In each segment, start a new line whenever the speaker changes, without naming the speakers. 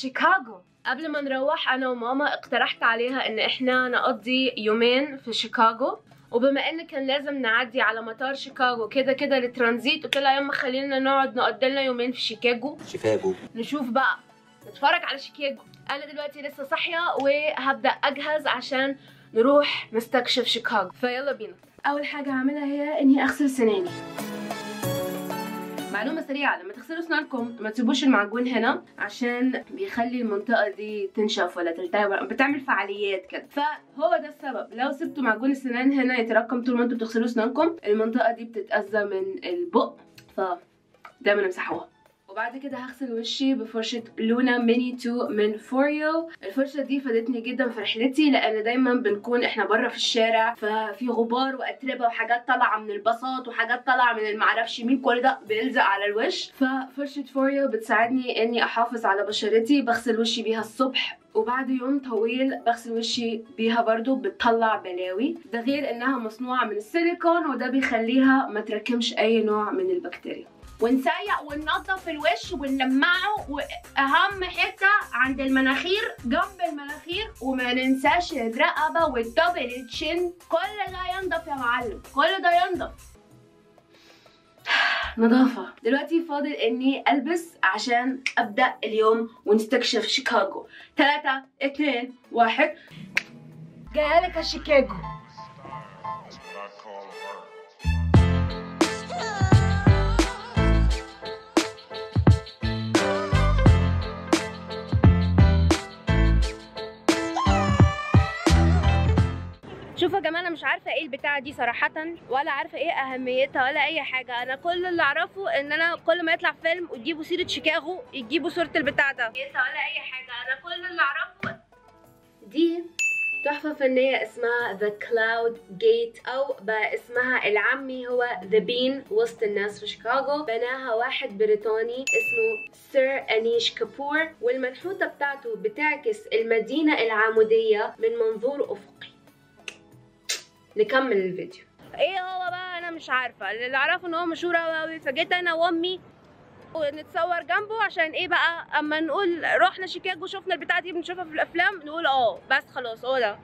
شيكاغو قبل ما نروح انا وماما اقترحت عليها ان احنا نقضي يومين في شيكاغو وبما ان كان لازم نعدي على مطار شيكاغو كده كده للترانزيت قلت لها يما خلينا نقعد نقضي لنا يومين في شيكاغو
شيكاغو
نشوف بقى نتفرج على شيكاغو انا دلوقتي لسه صاحيه وهبدا اجهز عشان نروح نستكشف شيكاغو فيلا بينا اول حاجه هعملها هي اني اغسل سناني معلومة سريعة لما تغسلوا اسنانكم ما تسيبوش المعجون هنا عشان بيخلي المنطقة دي تنشف ولا تلتهب بتعمل فعاليات كده فهو ده السبب لو سبتوا معجون السنان هنا يتراكم طول ما انتوا بتغسلوا اسنانكم المنطقة دي بتتأذى من البق ف دايما امسحوها وبعد كده هغسل وشي بفرشة لونا ميني 2 من فوريو الفرشة دي فادتني جدا في رحلتي لأن دايما بنكون احنا بره في الشارع ففي غبار وأتربة وحاجات طالعة من البساط وحاجات طالعة من المعرفش مين كل ده بيلزق على الوش ففرشة فوريو بتساعدني اني احافظ على بشرتي بغسل وشي بيها الصبح وبعد يوم طويل بغسل وشي بيها برضو بتطلع بلاوي ده غير انها مصنوعة من السيليكون وده بيخليها ما تركمش اي نوع من البكتيريا ونسيق وننظف الوش ونلمعه واهم حته عند المناخير جنب المناخير وما ننساش الرقبه والدبل تشين كل ده ينضف يا معلم كل ده ينضف نظافة دلوقتي فاضل اني البس عشان ابدأ اليوم ونستكشف شيكاغو ثلاثة اتنين واحد جايلك يا شيكاغو شوفوا يا جماعه انا مش عارفه ايه البتاعه دي صراحه ولا عارفه ايه اهميتها ولا اي حاجه انا كل اللي اعرفه ان انا كل ما يطلع فيلم ويجيبوا سيره شيكاغو يجيبوا صوره البتاع ده ولا اي حاجه انا كل اللي اعرفه دي تحفة فنية اسمها The Cloud Gate أو بقى اسمها العامي هو The Bean وسط الناس في شيكاغو بناها واحد بريطاني اسمه سير أنيش كابور والمنحوتة بتاعته بتعكس المدينة العمودية من منظور أفقي نكمل الفيديو ايه هو بقى انا مش عارفه اللي اعرفه ان هو مشهور قوي قوي فجيت انا وامي ونتصور جنبه عشان ايه بقى اما نقول رحنا شيكاغو شفنا البتاعه دي بنشوفها في الافلام نقول اه بس خلاص هو ده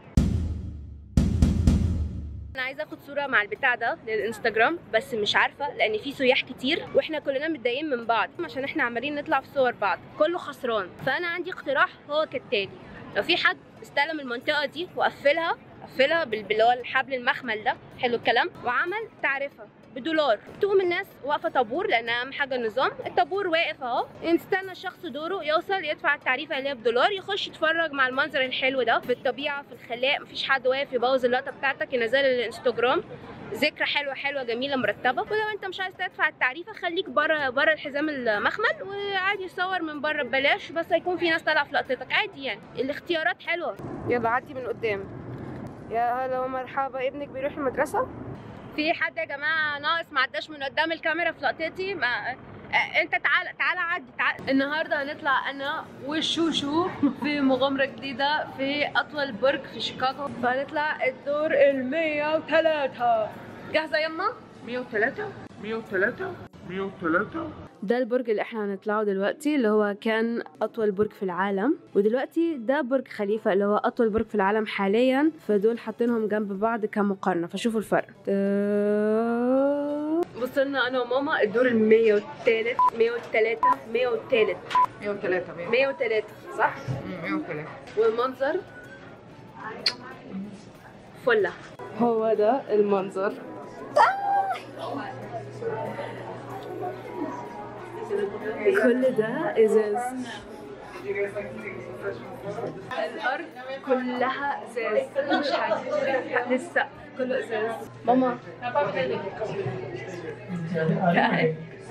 انا عايزه اخد صوره مع البتاع ده للانستجرام بس مش عارفه لان في سياح كتير واحنا كلنا متضايقين من بعض عشان احنا عمالين نطلع في صور بعض كله خسران فانا عندي اقتراح هو كالتالي لو في حد استلم المنطقه دي وقفلها قفلها اللي هو الحبل المخمل ده حلو الكلام وعمل تعرفه بدولار تقوم الناس واقفه طابور لان اهم حاجه النظام الطابور واقف اهو نستنى الشخص دوره يوصل يدفع التعريفه اللي هي بدولار يخش يتفرج مع المنظر الحلو ده في الطبيعه في الخلاء مفيش حد واقف يبوظ اللقطه بتاعتك ينزلها للانستجرام ذكرى حلوه حلوه جميله مرتبه ولو انت مش عايز تدفع التعريفه خليك بره بره الحزام المخمل وعادي صور من بره ببلاش بس هيكون في ناس طالعه في لقطتك عادي يعني الاختيارات حلوه يلا عدي من قدام يا هلا ومرحبا ابنك بيروح المدرسة؟ في حد يا جماعة ناقص ما عداش من قدام الكاميرا في لقطتي ما آه، انت تعال تعال عدي تعال النهارده هنطلع انا والشوشو في مغامرة جديدة في أطول برج في شيكاغو فهنطلع الدور ال 103 جاهزة يما؟
103 103 103
ده البرج اللي احنا هنطلعه دلوقتي اللي هو كان اطول برج في العالم ودلوقتي ده برج خليفه اللي هو اطول برج في العالم حاليا فدول حاطينهم جنب بعض كمقارنه فشوفوا الفرق وصلنا انا وماما الدور ال 103 103 103
103
103 صح
103
والمنظر فله هو ده المنظر كل ده ازاز الارض كلها ازاز مش حاجه لسه كله ازاز ماما تعال.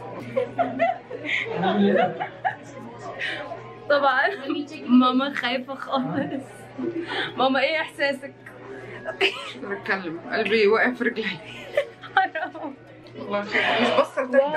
طبعا ماما خايفه خالص ماما ايه احساسك
بتكلم قلبي واقف في رجلي
حرام
والله مش بصر تحت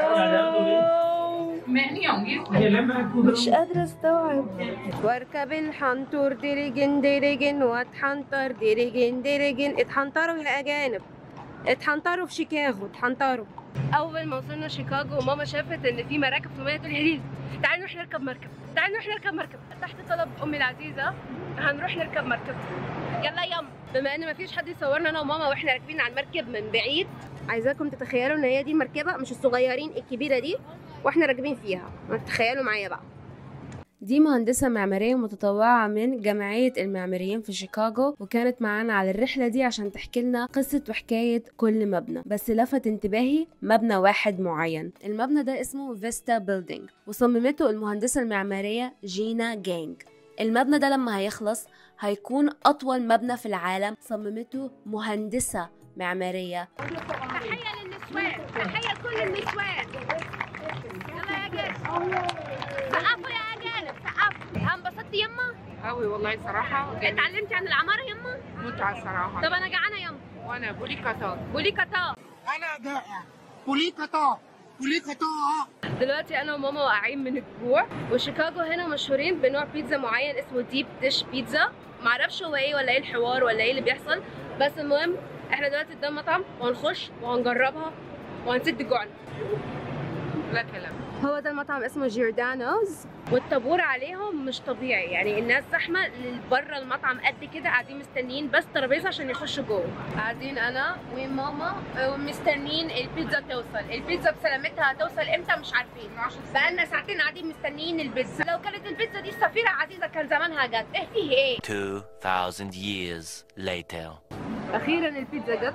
مش قادرة استوعب واركب الحنطور ديرجن ديرجن واتحنطر ديرجن ديرجن اتحنطروا يا اجانب اتحنطروا في شيكاغو اتحنطروا اول ما وصلنا شيكاغو ماما شافت ان في مراكب في الميه تقول لي تعالي نروح نركب مركب تعالي نروح نركب مركب تحت طلب امي العزيزه هنروح نركب مركب يلا يم بما ان مفيش حد يصورنا انا وماما واحنا راكبين على المركب من بعيد عايزاكم تتخيلوا ان هي دي المركبه مش الصغيرين الكبيره دي واحنا راكبين فيها تخيلوا معايا بقى دي مهندسة معمارية متطوعة من جمعية المعماريين في شيكاغو وكانت معانا على الرحلة دي عشان تحكي لنا قصة وحكاية كل مبنى بس لفت انتباهي مبنى واحد معين المبنى ده اسمه فيستا بيلدينج وصممته المهندسة المعمارية جينا جانج المبنى ده لما هيخلص هيكون أطول مبنى في العالم صممته مهندسة معمارية تحية للنسوان تحية لكل النسوان يلا يا جيش سقفوا يا أجانب سقفوا انبسطتي يما؟
قوي والله صراحة جميل.
اتعلمتي عن العمارة يما؟
متعة صراحة
طب أنا جعانة يما
وانا بولي قطار
بولي كتا
أنا جائع كلي قطاع كلي قطاع
دلوقتي أنا وماما واقعين من الجوع وشيكاغو هنا مشهورين بنوع بيتزا معين اسمه ديب ديش بيتزا معرفش هو ايه ولا ايه الحوار ولا ايه اللي بيحصل بس المهم احنا دلوقتي قدام مطعم وهنخش وهنجربها وهنسد جوعنا
لا كلام
هو ده المطعم اسمه جيردانوز والطابور عليهم مش طبيعي يعني الناس زحمه بره المطعم قد كده قاعدين مستنيين بس ترابيزه عشان يخشوا جوه قاعدين انا وماما ومستنيين البيتزا توصل البيتزا بسلامتها هتوصل امتى مش عارفين بقالنا ساعتين قاعدين مستنيين البيتزا لو كانت البيتزا دي السفيره عزيزه كان زمانها جت ايه فيه ايه
2,000 years later.
اخيرا البيتزا جت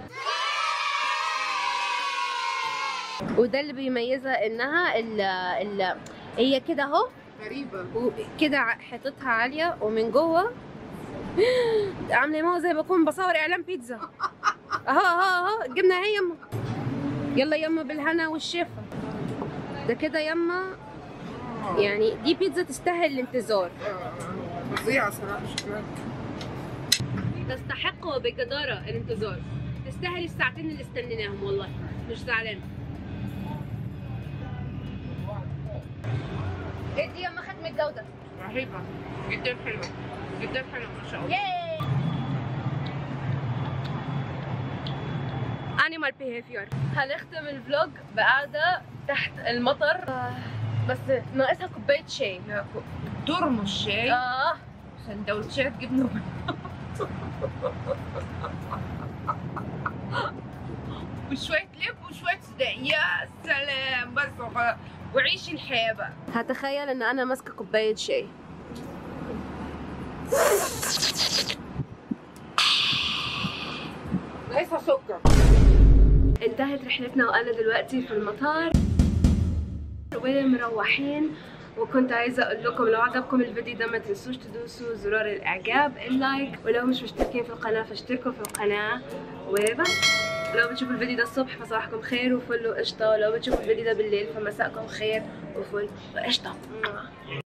وده اللي بيميزها انها ال ال هي كده اهو
غريبة
وكده ع- حيطتها عاليه ومن جوه عامله ما زي بكون بصور اعلان بيتزا اهو اهو اهو جبنا اهي يما يلا يما بالهنا والشفا ده كده يما يعني دي بيتزا تستاهل الانتظار
آه، فظيعة صراحة شكرا
تستحق بجدارة الانتظار تستاهل الساعتين اللي استنيناهم والله مش زعلانة ادي يما ختم الجودة
رهيبة جدا حلوة جدا حلوة ما شاء الله
ياي انيمال بيهيفير هنختم الفلوج بقعدة تحت المطر آه، بس ناقصها كوباية شاي
لا، ك- ترمس شاي
اه
سندوتشات جبنة وشوية لب وشوية صدق يا سلام بس وخ- وعيش الحياة بقى
هتخيل ان انا ماسكه كوبايه شاي
ناقصها سكر
انتهت رحلتنا وانا دلوقتي في المطار ومروحين وكنت عايزه اقول لكم لو عجبكم الفيديو ده ما تنسوش تدوسوا زرار الاعجاب اللايك ولو مش مشتركين في القناه فاشتركوا في القناه وبس لو بتشوفوا الفيديو ده الصبح فصباحكم خير وفل وقشطه ولو بتشوفوا الفيديو ده بالليل فمساءكم خير وفل وقشطه